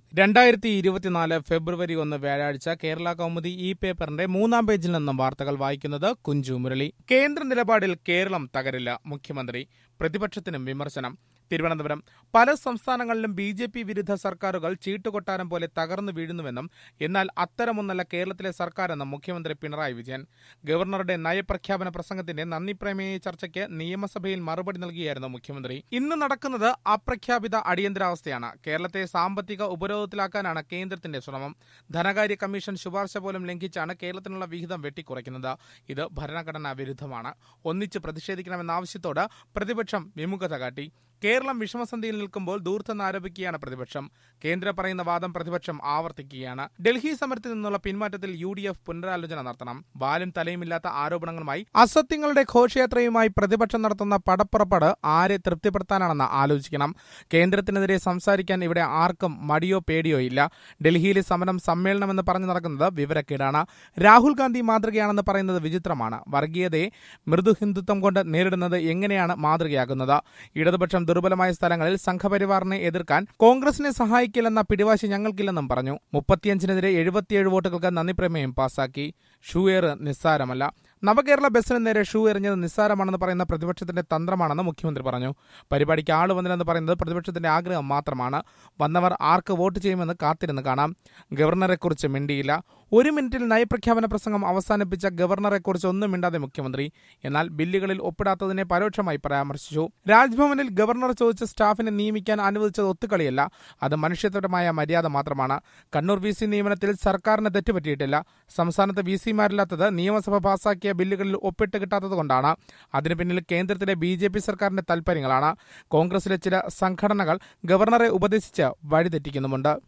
രണ്ടായിരത്തി ഇരുപത്തിനാല് ഫെബ്രുവരി ഒന്ന് വ്യാഴാഴ്ച കേരള കൗമുദി ഇ പേപ്പറിന്റെ മൂന്നാം പേജിൽ നിന്നും വാർത്തകൾ വായിക്കുന്നത് കുഞ്ചു മുരളി കേന്ദ്ര നിലപാടിൽ കേരളം തകരില്ല മുഖ്യമന്ത്രി പ്രതിപക്ഷത്തിനും വിമർശനം തിരുവനന്തപുരം പല സംസ്ഥാനങ്ങളിലും ബി ജെ പി വിരുദ്ധ സർക്കാരുകൾ ചീട്ടുകൊട്ടാരം പോലെ തകർന്നു വീഴുന്നുവെന്നും എന്നാൽ അത്തരമൊന്നല്ല കേരളത്തിലെ സർക്കാരെന്നും മുഖ്യമന്ത്രി പിണറായി വിജയൻ ഗവർണറുടെ നയപ്രഖ്യാപന പ്രസംഗത്തിന്റെ നന്ദി പ്രമേയ ചർച്ചയ്ക്ക് നിയമസഭയിൽ മറുപടി നൽകിയായിരുന്നു മുഖ്യമന്ത്രി ഇന്ന് നടക്കുന്നത് അപ്രഖ്യാപിത അടിയന്തരാവസ്ഥയാണ് കേരളത്തെ സാമ്പത്തിക ഉപരോധത്തിലാക്കാനാണ് കേന്ദ്രത്തിന്റെ ശ്രമം ധനകാര്യ കമ്മീഷൻ ശുപാർശ പോലും ലംഘിച്ചാണ് കേരളത്തിനുള്ള വിഹിതം വെട്ടിക്കുറയ്ക്കുന്നത് ഇത് ഭരണഘടനാ വിരുദ്ധമാണ് ഒന്നിച്ച് പ്രതിഷേധിക്കണമെന്ന ആവശ്യത്തോട് പ്രതിപക്ഷം വിമുഖത കാട്ടി കേരളം വിഷമസന്ധിയിൽ നിൽക്കുമ്പോൾ ദൂർത്തെന്ന് ആരോപിക്കുകയാണ് പ്രതിപക്ഷം കേന്ദ്രം പറയുന്ന വാദം പ്രതിപക്ഷം ആവർത്തിക്കുകയാണ് ഡൽഹി സമരത്തിൽ നിന്നുള്ള പിന്മാറ്റത്തിൽ യു ഡി എഫ് പുനരാലോചന നടത്തണം ബാലും തലയുമില്ലാത്ത ആരോപണങ്ങളുമായി അസത്യങ്ങളുടെ ഘോഷയാത്രയുമായി പ്രതിപക്ഷം നടത്തുന്ന പടപ്പുറപ്പാട് ആരെ തൃപ്തിപ്പെടുത്താനാണെന്ന് ആലോചിക്കണം കേന്ദ്രത്തിനെതിരെ സംസാരിക്കാൻ ഇവിടെ ആർക്കും മടിയോ പേടിയോ ഇല്ല ഡൽഹിയിലെ സമരം സമ്മേളനമെന്ന് പറഞ്ഞു നടക്കുന്നത് വിവരക്കേടാണ് രാഹുൽ ഗാന്ധി മാതൃകയാണെന്ന് പറയുന്നത് വിചിത്രമാണ് വർഗീയതയെ മൃദു ഹിന്ദുത്വം കൊണ്ട് നേരിടുന്നത് എങ്ങനെയാണ് മാതൃകയാകുന്നത് ഇടതുപക്ഷം ദുർബലമായ സ്ഥലങ്ങളിൽ സംഘപരിവാറിനെ എതിർക്കാൻ കോൺഗ്രസിനെ സഹായിക്കില്ലെന്ന പിടിവാശി ഞങ്ങൾക്കില്ലെന്നും പറഞ്ഞു മുപ്പത്തിയഞ്ചിനെതിരെ എഴുപത്തിയേഴ് വോട്ടുകൾക്ക് നന്ദി പ്രമേയം പാസാക്കി ഷൂ എയർ നിസ്സാരമല്ല നവകേരള ബസ്സിന് നേരെ ഷൂ എറിഞ്ഞത് നിസ്സാരമാണെന്ന് പറയുന്ന പ്രതിപക്ഷത്തിന്റെ തന്ത്രമാണെന്ന് മുഖ്യമന്ത്രി പറഞ്ഞു പരിപാടിക്ക് ആള് വന്നില്ലെന്ന് പറയുന്നത് പ്രതിപക്ഷത്തിന്റെ ആഗ്രഹം മാത്രമാണ് വന്നവർ ആർക്ക് വോട്ട് ചെയ്യുമെന്ന് കാത്തിരുന്ന് കാണാം ഗവർണറെക്കുറിച്ച് മിണ്ടിയില്ല ഒരു മിനിറ്റിൽ നയപ്രഖ്യാപന പ്രസംഗം അവസാനിപ്പിച്ച ഗവർണറെക്കുറിച്ച് ഒന്നും മിണ്ടാതെ മുഖ്യമന്ത്രി എന്നാൽ ബില്ലുകളിൽ ഒപ്പിടാത്തതിനെ പരോക്ഷമായി പരാമർശിച്ചു രാജ്ഭവനിൽ ഗവർണർ ചോദിച്ച സ്റ്റാഫിനെ നിയമിക്കാൻ അനുവദിച്ചത് ഒത്തുകളിയല്ല അത് മനുഷ്യത്വപരമായ മര്യാദ മാത്രമാണ് കണ്ണൂർ വി സി നിയമനത്തിൽ സർക്കാരിന് തെറ്റുപറ്റിയിട്ടില്ല സംസ്ഥാനത്ത് വി സിമാരില്ലാത്തത് നിയമസഭ പാസാക്കിയ ബില്ലുകളിൽ ഒപ്പിട്ട് കിട്ടാത്തതുകൊണ്ടാണ് അതിനു പിന്നിൽ കേന്ദ്രത്തിലെ ബി ജെ പി സർക്കാരിന്റെ താൽപര്യങ്ങളാണ് കോൺഗ്രസിലെ ചില സംഘടനകൾ ഗവർണറെ ഉപദേശിച്ച് വഴിതെറ്റിക്കുന്നുമുണ്ട്